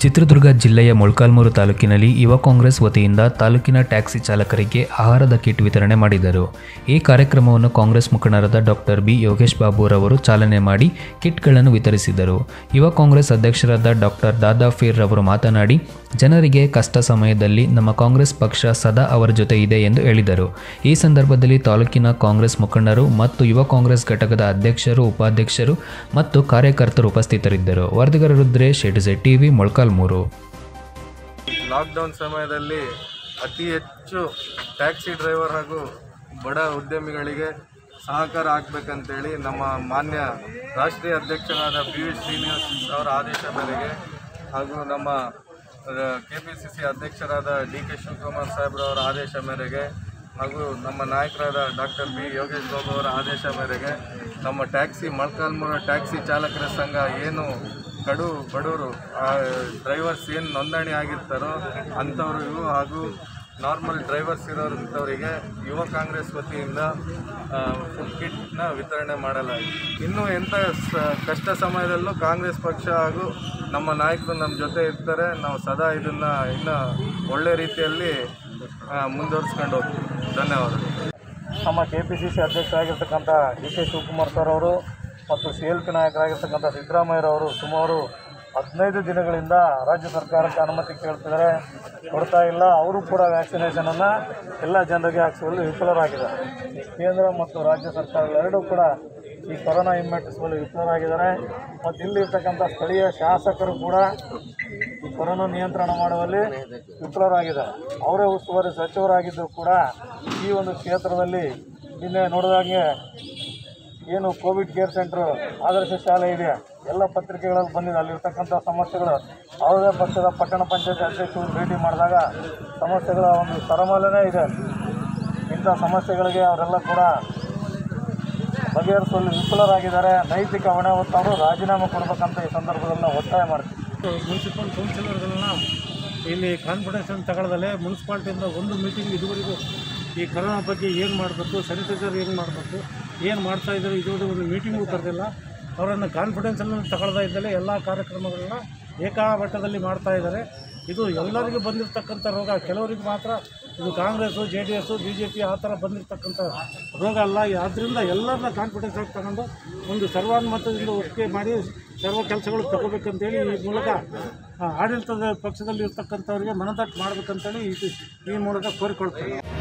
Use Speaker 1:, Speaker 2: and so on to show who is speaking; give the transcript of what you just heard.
Speaker 1: ಚಿತ್ರದುರ್ಗ ಜಿಲ್ಲೆಯ ಮೊಳಕಾಲ್ಮೂರು ತಾಲೂಕಿನಲ್ಲಿ ಯುವ ಕಾಂಗ್ರೆಸ್ ವತಿಯಿಂದ ತಾಲೂಕಿನ ಟ್ಯಾಕ್ಸಿ ಚಾಲಕರಿಗೆ ಆಹಾರದ ಕಿಟ್ ವಿತರಣೆ ಮಾಡಿದರು ಈ ಕಾರ್ಯಕ್ರಮವನ್ನು ಕಾಂಗ್ರೆಸ್ ಮುಖಂಡರಾದ ಡಾಕ್ಟರ್ ಬಿ ಯೋಗೇಶ್ ಬಾಬುರವರು ಚಾಲನೆ ಮಾಡಿ ಕಿಟ್ಗಳನ್ನು ವಿತರಿಸಿದರು ಯುವ ಕಾಂಗ್ರೆಸ್ ಅಧ್ಯಕ್ಷರಾದ ಡಾಕ್ಟರ್ ದಾದಾಫೀರ್ ರವರು ಮಾತನಾಡಿ ಜನರಿಗೆ ಕಷ್ಟ ಸಮಯದಲ್ಲಿ ನಮ್ಮ ಕಾಂಗ್ರೆಸ್ ಪಕ್ಷ ಸದಾ ಅವರ ಜೊತೆ ಇದೆ ಎಂದು ಹೇಳಿದರು ಈ ಸಂದರ್ಭದಲ್ಲಿ ತಾಲೂಕಿನ ಕಾಂಗ್ರೆಸ್ ಮುಖಂಡರು ಮತ್ತು ಯುವ ಕಾಂಗ್ರೆಸ್ ಘಟಕದ ಅಧ್ಯಕ್ಷರು ಉಪಾಧ್ಯಕ್ಷರು ಮತ್ತು ಕಾರ್ಯಕರ್ತರು ಉಪಸ್ಥಿತರಿದ್ದರು ವರದಿಗಾರ ರುದ್ರೇಶ್ ಎಡ್ಜೆಡ್ ಟಿವಿ ಮೊಳಕಾಲ್ಮೂರು
Speaker 2: ಲಾಕ್ಡೌನ್ ಸಮಯದಲ್ಲಿ ಅತಿ ಹೆಚ್ಚು ಟ್ಯಾಕ್ಸಿ ಡ್ರೈವರ್ ಹಾಗೂ ಬಡ ಉದ್ಯಮಿಗಳಿಗೆ ಸಹಕಾರ ಆಗಬೇಕಂತೇಳಿ ನಮ್ಮ ಮಾನ್ಯ ರಾಷ್ಟ್ರೀಯ ಅಧ್ಯಕ್ಷರಾದ ಪಿ ವಿ ಶ್ರೀನಿವಾಸ್ ಅವರ ಆದೇಶ ಮೇರೆಗೆ ಹಾಗೂ ನಮ್ಮ ಕೆ ಪಿ ಸಿ ಸಿ ಅಧ್ಯಕ್ಷರಾದ ಡಿ ಕೆ ಶಿವಕುಮಾರ್ ಸಾಹೇಬ್ರವರ ಆದೇಶ ಮೇರೆಗೆ ಹಾಗೂ ನಮ್ಮ ನಾಯಕರಾದ ಡಾಕ್ಟರ್ ಬಿ ಯೋಗೇಶ್ ಬಾಬು ಅವರ ಆದೇಶ ಮೇರೆಗೆ ನಮ್ಮ ಟ್ಯಾಕ್ಸಿ ಮೊಳಕಾಲ್ಮೂರು ಟ್ಯಾಕ್ಸಿ ಚಾಲಕರ ಸಂಘ ಏನು ಕಡು ಬಡವರು ಡ್ರೈವರ್ಸ್ ಏನು ನೋಂದಣಿ ಆಗಿರ್ತಾರೋ ಅಂಥವ್ರಿಗೂ ಹಾಗೂ ನಾರ್ಮಲ್ ಡ್ರೈವರ್ಸ್ ಇರೋಂಥವರಿಗೆ ಯುವ ಕಾಂಗ್ರೆಸ್ ವತಿಯಿಂದ ಫುಡ್ ಕಿಟ್ನ ವಿತರಣೆ ಮಾಡಲಾಗಿದೆ ಇನ್ನು ಎಂಥ ಸ ಕಷ್ಟ ಸಮಯದಲ್ಲೂ ಕಾಂಗ್ರೆಸ್ ಪಕ್ಷ ಹಾಗೂ ನಮ್ಮ ನಾಯಕರು ನಮ್ಮ ಜೊತೆ ಇರ್ತಾರೆ ನಾವು ಸದಾ ಇದನ್ನು ಇನ್ನು ಒಳ್ಳೆ ರೀತಿಯಲ್ಲಿ ಮುಂದುವರಿಸ್ಕೊಂಡು ಹೋಗ್ತೀವಿ ಧನ್ಯವಾದಗಳು
Speaker 3: ನಮ್ಮ ಕೆ ಪಿ ಸಿ ಸಿ ಅಧ್ಯಕ್ಷರಾಗಿರ್ತಕ್ಕಂಥ ಡಿ ಕೆ ಶಿವಕುಮಾರ್ ಸರ್ ಅವರು ಮತ್ತು ಸಿ ಎಲ್ ಪಿ ನಾಯಕರಾಗಿರ್ತಕ್ಕಂಥ ಸಿದ್ದರಾಮಯ್ಯರವರು ಸುಮಾರು ಹದಿನೈದು ದಿನಗಳಿಂದ ರಾಜ್ಯ ಸರ್ಕಾರಕ್ಕೆ ಅನುಮತಿ ಕೇಳ್ತಿದ್ದಾರೆ ಕೊಡ್ತಾ ಇಲ್ಲ ಅವರು ಕೂಡ ವ್ಯಾಕ್ಸಿನೇಷನನ್ನು ಎಲ್ಲ ಜನರಿಗೆ ಹಾಕಿಸುವಲ್ಲಿ ವಿಫಲರಾಗಿದ್ದಾರೆ ಕೇಂದ್ರ ಮತ್ತು ರಾಜ್ಯ ಸರ್ಕಾರಗಳೆರಡೂ ಕೂಡ ಈ ಕೊರೋನಾ ಹಿಮ್ಮೆಟ್ಟಿಸುವಲ್ಲಿ ವಿಫಲರಾಗಿದ್ದಾರೆ ಮತ್ತು ಇಲ್ಲಿರ್ತಕ್ಕಂಥ ಸ್ಥಳೀಯ ಶಾಸಕರು ಕೂಡ ಈ ಕೊರೋನಾ ನಿಯಂತ್ರಣ ಮಾಡುವಲ್ಲಿ ವಿಫಲರಾಗಿದ್ದಾರೆ ಅವರೇ ಉಸ್ತುವಾರಿ ಸಚಿವರಾಗಿದ್ದರೂ ಕೂಡ ಈ ಒಂದು ಕ್ಷೇತ್ರದಲ್ಲಿ ನಿನ್ನೆ ನೋಡಿದಾಗೆ ಏನು ಕೋವಿಡ್ ಕೇರ್ ಸೆಂಟ್ರು ಆದರ್ಶ ಶಾಲೆ ಇದೆ ಎಲ್ಲ ಪತ್ರಿಕೆಗಳಲ್ಲಿ ಬಂದಿದೆ ಅಲ್ಲಿರ್ತಕ್ಕಂಥ ಸಮಸ್ಯೆಗಳು ಯಾವುದೇ ಪಕ್ಷದ ಪಟ್ಟಣ ಪಂಚಾಯತ್ ಅಧ್ಯಕ್ಷರು ಭೇಟಿ ಮಾಡಿದಾಗ ಸಮಸ್ಯೆಗಳ ಒಂದು ಸರಮಾಲೆನೇ ಇದೆ ಇಂಥ ಸಮಸ್ಯೆಗಳಿಗೆ ಅವರೆಲ್ಲ ಕೂಡ ಬಗೆಹರಿಸುವಲ್ಲಿ ವಿಫಲರಾಗಿದ್ದಾರೆ ನೈತಿಕ ಹೊಣೆ ಹೊತ್ತವರು ರಾಜೀನಾಮೆ ಕೊಡಬೇಕಂತ ಈ ಸಂದರ್ಭದಲ್ಲಿ ನಾವು ಒತ್ತಾಯ ಮಾಡ್ತೀವಿ
Speaker 4: ಮುನ್ಸಿಪಲ್ ಕೌನ್ಸಿಲರ್ಗಳನ್ನ ಇಲ್ಲಿ ಕಾನ್ಫಿಡೆನ್ಸ್ ತಗೊಳ್ಳದಲ್ಲೇ ಮುನ್ಸಿಪಾಲ್ಟಿಯಿಂದ ಒಂದು ಮೀಟಿಂಗ್ ಇದುವರೆಗೂ ಈ ಕರೋನಾ ಬಗ್ಗೆ ಏನು ಮಾಡಬೇಕು ಸ್ಯಾನಿಟೈಸರ್ ಏನು ಮಾಡಬೇಕು ಏನು ಮಾಡ್ತಾ ಇದ್ದಾರೆ ಇದುವರೆಗೂ ಒಂದು ಮೀಟಿಂಗು ಕರೆದಿಲ್ಲ ಅವರನ್ನು ಕಾನ್ಫಿಡೆನ್ಸನ್ನು ತಗೊಳ್ತಾ ಇದ್ದಲೇ ಎಲ್ಲ ಕಾರ್ಯಕ್ರಮಗಳನ್ನ ಏಕಾಮಟ್ಟದಲ್ಲಿ ಮಾಡ್ತಾ ಇದ್ದಾರೆ ಇದು ಎಲ್ಲರಿಗೂ ಬಂದಿರತಕ್ಕಂಥ ರೋಗ ಕೆಲವರಿಗೆ ಮಾತ್ರ ಇದು Congress J D S B J P ಆ ಥರ ಬಂದಿರತಕ್ಕಂಥ ರೋಗ ಅಲ್ಲ ಆದ್ದರಿಂದ ಎಲ್ಲರನ್ನ ಕಾನ್ಫಿಡೆನ್ಸ್ ಆಗಿ ತಗೊಂಡು ಒಂದು ಸರ್ವಾನುಮತದಿಂದ ಒಪ್ಪಿಗೆ ಮಾಡಿ ಸರ್ವ ಕೆಲಸಗಳು ತಗೋಬೇಕಂತೇಳಿ ಈ ಮೂಲಕ ಆ, ಆಡಳಿತದ ಪಕ್ಷದಲ್ಲಿ ಇರ್ತಕ್ಕಂಥವ್ರಿಗೆ ಮನದಟ್ಟು ಮಾಡಬೇಕಂತೇಳಿ ಈ ಈ ಮೂಲಕ ಕೋರಿಕೊಳ್ತೇನೆ